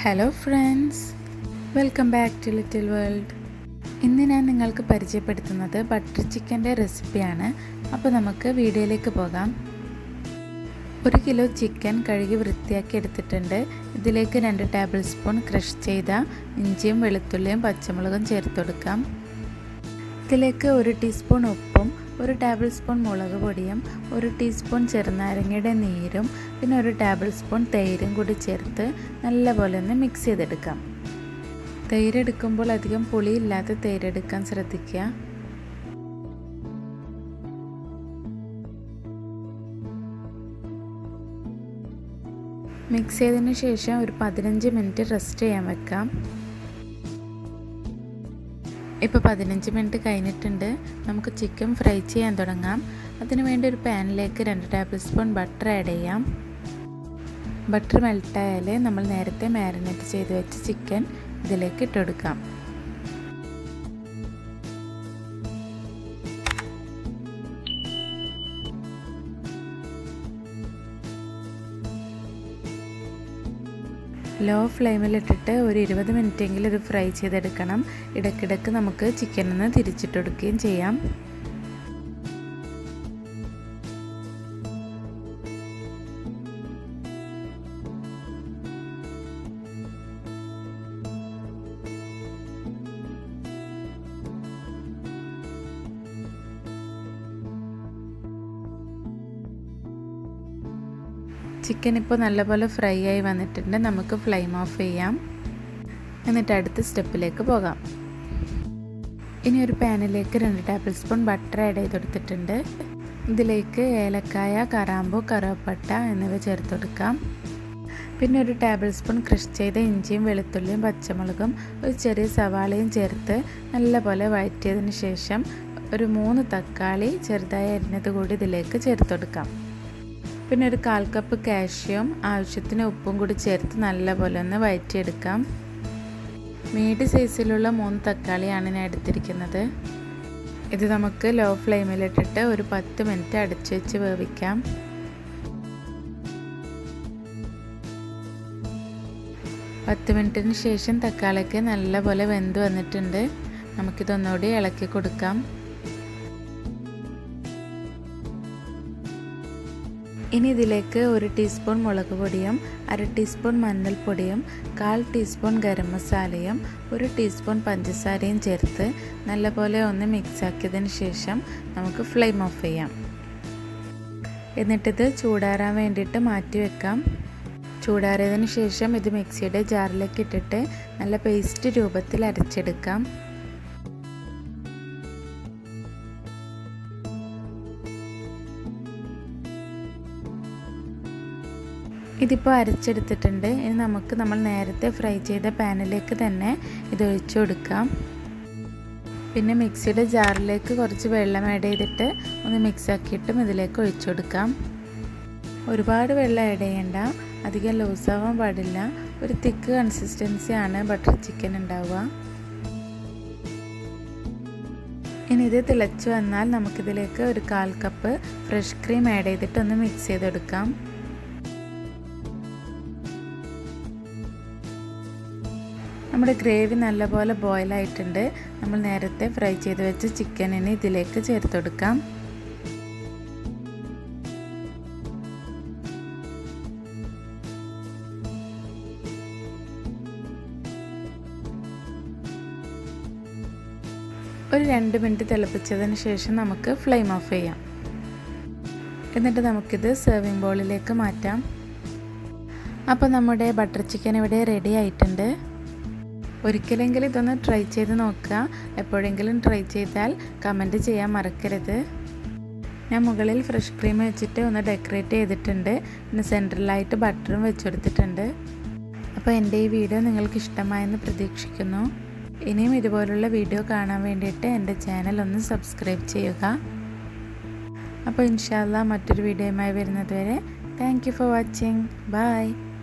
hello friends welcome back to little world ഇന്ന് ഞാൻ നിങ്ങൾക്ക് പരിചയപ്പെടുത്തുന്നത് ബട്ടർ ചിക്കൻ്റെ റെസിപ്പിയാണ് അപ്പോൾ നമുക്ക് വീഡിയോയിലേക്ക് പോകാം ഒരു കിലോ ചിക്കൻ കഴുകി വൃത്തിയാക്കി എടുത്തിട്ടുണ്ട് ഇതിലേക്ക് രണ്ട് ടേബിൾ സ്പൂൺ ക്രഷ് ചെയ്ത ഇഞ്ചിയും വെളുത്തുള്ളിയും പച്ചമുളകും ചേർത്ത് കൊടുക്കാം ഇതിലേക്ക് ഒരു ടീസ്പൂൺ ഉപ്പും ഒരു ടേബിൾ സ്പൂൺ മുളക് പൊടിയും ഒരു ടീസ്പൂൺ ചെറുനാരങ്ങയുടെ നീരും പിന്നെ ഒരു ടേബിൾ സ്പൂൺ തൈരും കൂടി ചേർത്ത് നല്ലപോലെ ഒന്ന് മിക്സ് ചെയ്തെടുക്കാം തൈരെടുക്കുമ്പോൾ അധികം പുളിയില്ലാത്ത തൈരെടുക്കാൻ ശ്രദ്ധിക്കുക മിക്സ് ചെയ്തതിന് ശേഷം ഒരു പതിനഞ്ച് മിനിറ്റ് റെസ്റ്റ് ചെയ്യാൻ വെക്കാം ഇപ്പോൾ പതിനഞ്ച് മിനിറ്റ് കഴിഞ്ഞിട്ടുണ്ട് നമുക്ക് ചിക്കൻ ഫ്രൈ ചെയ്യാൻ തുടങ്ങാം അതിനു വേണ്ടി ഒരു പാനിലേക്ക് രണ്ട് ടേബിൾ സ്പൂൺ ബട്ടർ ആഡ് ചെയ്യാം ബട്ടർ മെൽട്ടായാൽ നമ്മൾ നേരത്തെ മാരിനേറ്റ് ചെയ്ത് വെച്ച ചിക്കൻ ഇതിലേക്ക് ഇട്ടുകൊടുക്കാം ലോ ഫ്ലെയിമിലിട്ടിട്ട് ഒരു ഇരുപത് മിനിറ്റെങ്കിലും ഇത് ഫ്രൈ ചെയ്തെടുക്കണം ഇടയ്ക്കിടയ്ക്ക് നമുക്ക് ചിക്കൻ ഒന്ന് തിരിച്ചിട്ടെടുക്കുകയും ചെയ്യാം ചിക്കൻ ഇപ്പോൾ നല്ലപോലെ ഫ്രൈ ആയി വന്നിട്ടുണ്ട് നമുക്ക് ഫ്ലെയിം ഓഫ് ചെയ്യാം എന്നിട്ട് അടുത്ത സ്റ്റെപ്പിലേക്ക് പോകാം ഇനി ഒരു പാനിലേക്ക് രണ്ട് ടേബിൾ സ്പൂൺ ബട്ടർ ആഡ് ചെയ്ത് കൊടുത്തിട്ടുണ്ട് ഇതിലേക്ക് ഏലക്കായ കറാമ്പു കറുവപ്പട്ട എന്നിവ ചേർത്ത് കൊടുക്കാം പിന്നെ ഒരു ടേബിൾ സ്പൂൺ ക്രഷ് ചെയ്ത ഇഞ്ചിയും വെളുത്തുള്ളിയും പച്ചമുളകും ഒരു ചെറിയ സവാളയും ചേർത്ത് നല്ലപോലെ വഴറ്റിയതിന് ശേഷം ഒരു മൂന്ന് തക്കാളി ചെറുതായി അരിഞ്ഞത് കൂടി ഇതിലേക്ക് ചേർത്ത് കൊടുക്കാം പിന്നെ ഒരു കാൽ കപ്പ് കാഷ്യം ആവശ്യത്തിന് ഉപ്പും കൂടി ചേർത്ത് നല്ലപോലെ ഒന്ന് വഴറ്റിയെടുക്കാം മീഡിയം സൈസിലുള്ള മൂന്ന് തക്കാളിയാണ് ഞാൻ എടുത്തിരിക്കുന്നത് ഇത് നമുക്ക് ലോ ഫ്ലെയിമിലിട്ടിട്ട് ഒരു പത്ത് മിനിറ്റ് അടച്ചു വെച്ച് വേവിക്കാം പത്ത് മിനിറ്റിന് ശേഷം തക്കാളിക്ക് നല്ലപോലെ വെന്ത് വന്നിട്ടുണ്ട് നമുക്കിതൊന്നുകൂടി ഇളക്കി കൊടുക്കാം ഇനി ഇതിലേക്ക് ഒരു ടീസ്പൂൺ മുളക് പൊടിയും അര ടീസ്പൂൺ മഞ്ഞൾപ്പൊടിയും കാൽ ടീസ്പൂൺ ഗരം മസാലയും ഒരു ടീസ്പൂൺ പഞ്ചസാരയും ചേർത്ത് നല്ലപോലെ ഒന്ന് മിക്സ് ആക്കിയതിന് ശേഷം നമുക്ക് ഫ്ലെയിം ഓഫ് ചെയ്യാം എന്നിട്ടിത് ചൂടാറാൻ വേണ്ടിയിട്ട് മാറ്റി വെക്കാം ചൂടാറിയതിന് ശേഷം ഇത് മിക്സിയുടെ ജാറിലേക്ക് ഇട്ടിട്ട് നല്ല പേസ്റ്റ് രൂപത്തിൽ അരച്ചെടുക്കാം ഇതിപ്പോൾ അരച്ചെടുത്തിട്ടുണ്ട് ഇനി നമുക്ക് നമ്മൾ നേരത്തെ ഫ്രൈ ചെയ്ത പാനിലേക്ക് തന്നെ ഇത് ഒഴിച്ചു കൊടുക്കാം പിന്നെ മിക്സിയുടെ ജാറിലേക്ക് കുറച്ച് വെള്ളം ആഡ് ചെയ്തിട്ട് ഒന്ന് മിക്സ് ആക്കിയിട്ടും ഇതിലേക്ക് ഒഴിച്ചു കൊടുക്കാം ഒരുപാട് വെള്ളം ആഡ് ചെയ്യേണ്ട അധികം ലൂസ് ആവാൻ പാടില്ല ഒരു തിക്ക് കൺസിസ്റ്റൻസി ആണ് ബട്ടർ ചിക്കൻ ഉണ്ടാവുക ഇനി ഇത് തിളച്ച് വന്നാൽ നമുക്കിതിലേക്ക് ഒരു കാൽ കപ്പ് ഫ്രഷ് ക്രീം ആഡ് ചെയ്തിട്ട് ഒന്ന് മിക്സ് ചെയ്തെടുക്കാം നമ്മുടെ ഗ്രേവി നല്ലപോലെ ബോയിലായിട്ടുണ്ട് നമ്മൾ നേരത്തെ ഫ്രൈ ചെയ്ത് വെച്ച ചിക്കനിന് ഇതിലേക്ക് ചേർത്ത് കൊടുക്കാം ഒരു രണ്ട് മിനിറ്റ് തിളപ്പിച്ചതിന് ശേഷം നമുക്ക് ഫ്ലെയിം ഓഫ് ചെയ്യാം എന്നിട്ട് നമുക്കിത് സെർവിങ് ബോളിലേക്ക് മാറ്റാം അപ്പോൾ നമ്മുടെ ബട്ടർ ചിക്കൻ ഇവിടെ റെഡി ആയിട്ടുണ്ട് ഒരിക്കലെങ്കിലും ഇതൊന്ന് ട്രൈ ചെയ്ത് നോക്കുക എപ്പോഴെങ്കിലും ട്രൈ ചെയ്താൽ കമൻറ്റ് ചെയ്യാൻ മറക്കരുത് ഞാൻ മുകളിൽ ഫ്രഷ് ക്രീം വെച്ചിട്ട് ഒന്ന് ഡെക്കറേറ്റ് ചെയ്തിട്ടുണ്ട് പിന്നെ സെൻട്രലായിട്ട് ബട്ടറും വെച്ചെടുത്തിട്ടുണ്ട് അപ്പോൾ എൻ്റെ ഈ വീഡിയോ നിങ്ങൾക്ക് ഇഷ്ടമായെന്ന് പ്രതീക്ഷിക്കുന്നു ഇനിയും ഇതുപോലുള്ള വീഡിയോ കാണാൻ വേണ്ടിയിട്ട് എൻ്റെ ചാനൽ ഒന്ന് സബ്സ്ക്രൈബ് ചെയ്യുക അപ്പോൾ ഇൻഷാല്ല മറ്റൊരു വീഡിയോയുമായി വരുന്നത് വരെ thank you for watching by